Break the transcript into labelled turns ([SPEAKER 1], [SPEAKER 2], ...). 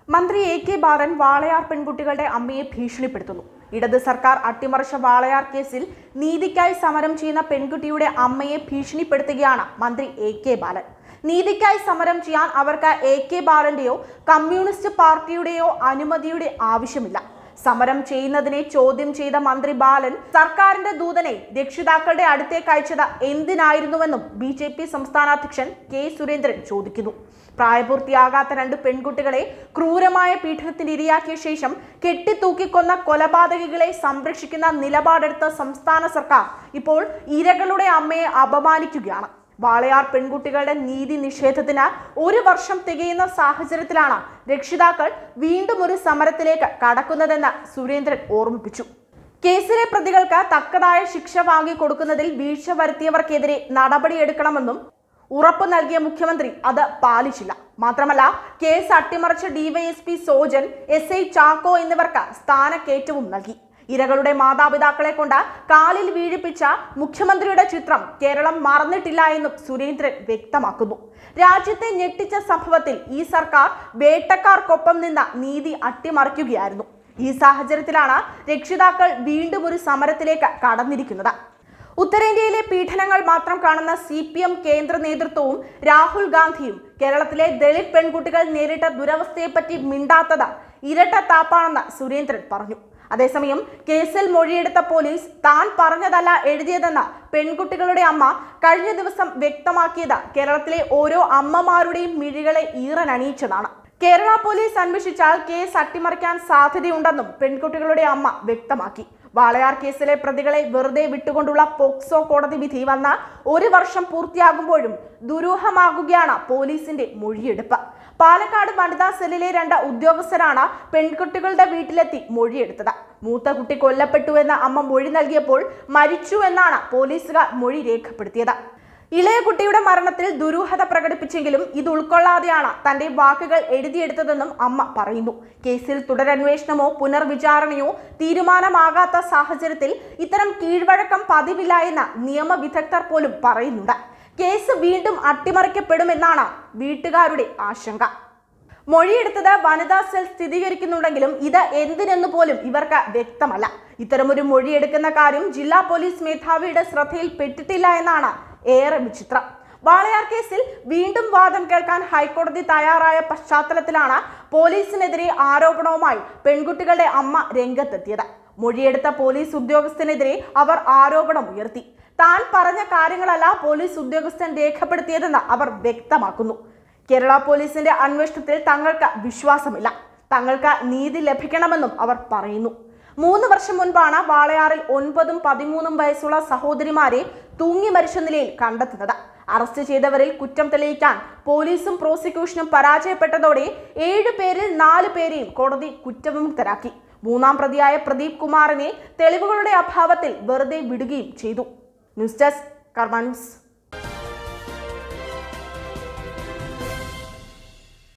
[SPEAKER 1] മന്ത്രി A K ബാലൻ വാളയാർ പെൺകുട്ടികളുടെ അമ്മയെ ഭീഷണിപ്പെടുത്തുന്നു ഇടത് സർക്കാർ അട്ടിമറിച്ച വാളയാർ കേസിൽ നീതിക്കായി സമരം ചെയ്യുന്ന പെൺകുട്ടിയുടെ അമ്മയെ ഭീഷണിപ്പെടുത്തുകയാണ് മന്ത്രി എ കെ ബാലൻ നീതിക്കായി സമരം ചെയ്യാൻ അവർക്ക് എ കെ ബാലന്റെയോ കമ്മ്യൂണിസ്റ്റ് പാർട്ടിയുടെയോ അനുമതിയുടെ ആവശ്യമില്ല സമരം ചെയ്യുന്നതിനെ ചോദ്യം ചെയ്ത മന്ത്രി ബാലൻ സർക്കാരിന്റെ ദൂതനെ രക്ഷിതാക്കളുടെ അടുത്തേക്ക് അയച്ചത് എന്തിനായിരുന്നുവെന്നും ബി ജെ പി സംസ്ഥാന അധ്യക്ഷൻ കെ സുരേന്ദ്രൻ ചോദിക്കുന്നു പ്രായപൂർത്തിയാകാത്ത രണ്ട് പെൺകുട്ടികളെ ക്രൂരമായ പീഡനത്തിന് ഇരയാക്കിയ ശേഷം കെട്ടിത്തൂക്കിക്കൊന്ന കൊലപാതകികളെ സംരക്ഷിക്കുന്ന നിലപാടെടുത്ത സംസ്ഥാന സർക്കാർ ഇപ്പോൾ ഇരകളുടെ അമ്മയെ അപമാനിക്കുകയാണ് വാളയാർ പെൺകുട്ടികളുടെ നീതി നിഷേധത്തിന് ഒരു വർഷം തികയുന്ന സാഹചര്യത്തിലാണ് രക്ഷിതാക്കൾ വീണ്ടും ഒരു സമരത്തിലേക്ക് കടക്കുന്നതെന്ന് സുരേന്ദ്രൻ ഓർമ്മിപ്പിച്ചു കേസിലെ പ്രതികൾക്ക് തക്കതായ ശിക്ഷ വാങ്ങിക്കൊടുക്കുന്നതിൽ വീഴ്ച വരുത്തിയവർക്കെതിരെ നടപടിയെടുക്കണമെന്നും ഉറപ്പ് നൽകിയ മുഖ്യമന്ത്രി അത് പാലിച്ചില്ല മാത്രമല്ല കേസ് അട്ടിമറിച്ച DYSP Sojan S I Chacko എന്നിവർക്ക് സ്ഥാനക്കയറ്റവും നൽകി ഇരകളുടെ മാതാപിതാക്കളെ കൊണ്ട് കാലിൽ വീഴിപ്പിച്ച മുഖ്യമന്ത്രിയുടെ ചിത്രം കേരളം മറന്നിട്ടില്ല എന്നും സുരേന്ദ്രൻ വ്യക്തമാക്കുന്നു രാജ്യത്തെ ഞെട്ടിച്ച സംഭവത്തിൽ ഈ സർക്കാർ വേട്ടക്കാർക്കൊപ്പം നിന്ന നീതി അട്ടിമറിക്കുകയായിരുന്നു ഈ സാഹചര്യത്തിലാണ് രക്ഷിതാക്കൾ വീണ്ടും ഒരു സമരത്തിലേക്ക് കടന്നിരിക്കുന്നത് ഉത്തരേന്ത്യയിലെ പീഡനങ്ങൾ മാത്രം കാണുന്ന സി പി എം കേന്ദ്ര നേതൃത്വവും രാഹുൽ ഗാന്ധിയും കേരളത്തിലെ ദളിത് പെൺകുട്ടികൾ നേരിട്ട ദുരവസ്ഥയെപ്പറ്റി മിണ്ടാത്തത് ഇരട്ടത്താപ്പാണെന്ന് സുരേന്ദ്രൻ പറഞ്ഞു അതേസമയം കേസിൽ മൊഴിയെടുത്ത പോലീസ് താൻ പറഞ്ഞതല്ല എഴുതിയതെന്ന് പെൺകുട്ടികളുടെ അമ്മ കഴിഞ്ഞ ദിവസം വ്യക്തമാക്കിയത് കേരളത്തിലെ ഓരോ അമ്മമാരുടെയും മിഴികളെ ഈറനണിയിച്ചതാണ് കേരള പോലീസ് അന്വേഷിച്ചാൽ കേസ് അട്ടിമറിക്കാൻ സാധ്യതയുണ്ടെന്നും പെൺകുട്ടികളുടെ അമ്മ വ്യക്തമാക്കി വാളയാർ കേസിലെ പ്രതികളെ വെറുതെ വിട്ടുകൊണ്ടുള്ള പോക്സോ കോടതി വിധി വന്ന ഒരു വർഷം പൂർത്തിയാകുമ്പോഴും ദുരൂഹമാകുകയാണ് പോലീസിന്റെ മൊഴിയെടുപ്പ് പാലക്കാട് വനിതാ സെല്ലിലെ രണ്ട് ഉദ്യോഗസ്ഥരാണ് പെൺകുട്ടികളുടെ വീട്ടിലെത്തി മൊഴിയെടുത്തത് മൂത്ത കുട്ടി കൊല്ലപ്പെട്ടു എന്ന അമ്മ മൊഴി നൽകിയപ്പോൾ മരിച്ചു എന്നാണ് പോലീസുകാർ മൊഴി രേഖപ്പെടുത്തിയത് ഇളയ കുട്ടിയുടെ മരണത്തിൽ ദുരൂഹത പ്രകടിപ്പിച്ചെങ്കിലും ഇത് ഉൾക്കൊള്ളാതെയാണ് തന്റെ വാക്കുകൾ എഴുതിയെടുത്തതെന്നും അമ്മ പറയുന്നു കേസിൽ തുടരന്വേഷണമോ പുനർവിചാരണയോ തീരുമാനമാകാത്ത സാഹചര്യത്തിൽ ഇത്തരം കീഴ്വഴക്കം പതിവില്ല എന്ന് നിയമവിദഗ്ധർ പോലും പറയുന്നുണ്ട് കേസ് വീണ്ടും അട്ടിമറിക്കപ്പെടുമെന്നാണ് വീട്ടുകാരുടെ ആശങ്ക മൊഴിയെടുത്തത് വനിതാ സെൽ സ്ഥിരീകരിക്കുന്നുണ്ടെങ്കിലും ഇത് എന്തിനെന്ന് പോലും ഇവർക്ക് വ്യക്തമല്ല ഇത്തരമൊരു മൊഴിയെടുക്കുന്ന കാര്യം ജില്ലാ പോലീസ് മേധാവിയുടെ ശ്രദ്ധയിൽപ്പെട്ടിട്ടില്ല എന്നാണ് ഏറെ വിചിത്രം വാളയാർ കേസിൽ വീണ്ടും വാദം കേൾക്കാൻ ഹൈക്കോടതി തയ്യാറായ പശ്ചാത്തലത്തിലാണ് പോലീസിനെതിരെ ആരോപണവുമായി പെൺകുട്ടികളുടെ അമ്മ രംഗത്തെത്തിയത് മൊഴിയെടുത്ത പോലീസ് ഉദ്യോഗസ്ഥനെതിരെ അവർ ആരോപണം ഉയർത്തി താൻ പറഞ്ഞ കാര്യങ്ങളല്ല പോലീസ് ഉദ്യോഗസ്ഥൻ രേഖപ്പെടുത്തിയതെന്ന് അവർ വ്യക്തമാക്കുന്നു കേരള പോലീസിന്റെ അന്വേഷണത്തിൽ തങ്ങൾക്ക് വിശ്വാസമില്ല തങ്ങൾക്ക് നീതി ലഭിക്കണമെന്നും അവർ പറയുന്നു മൂന്ന് വർഷം മുൻപാണ് വാളയാറിൽ ഒൻപതും പതിമൂന്നും വയസ്സുള്ള സഹോദരിമാരെ തൂങ്ങി മരിച്ച നിലയിൽ കണ്ടെത്തുന്നത് അറസ്റ്റ് ചെയ്തവരിൽ കുറ്റം തെളിയിക്കാൻ പോലീസും പ്രോസിക്യൂഷനും പരാജയപ്പെട്ടതോടെ ഏഴു പേരിൽ നാല് പേരെയും കോടതി കുറ്റവിമുക്തരാക്കി മൂന്നാം പ്രതിയായ പ്രദീപ് കുമാറിനെ തെളിവുകളുടെ അഭാവത്തിൽ വെറുതെ വിടുകയും ചെയ്തു ന്യൂസ് ഡെസ്ക് കർമ്മ ന്യൂസ്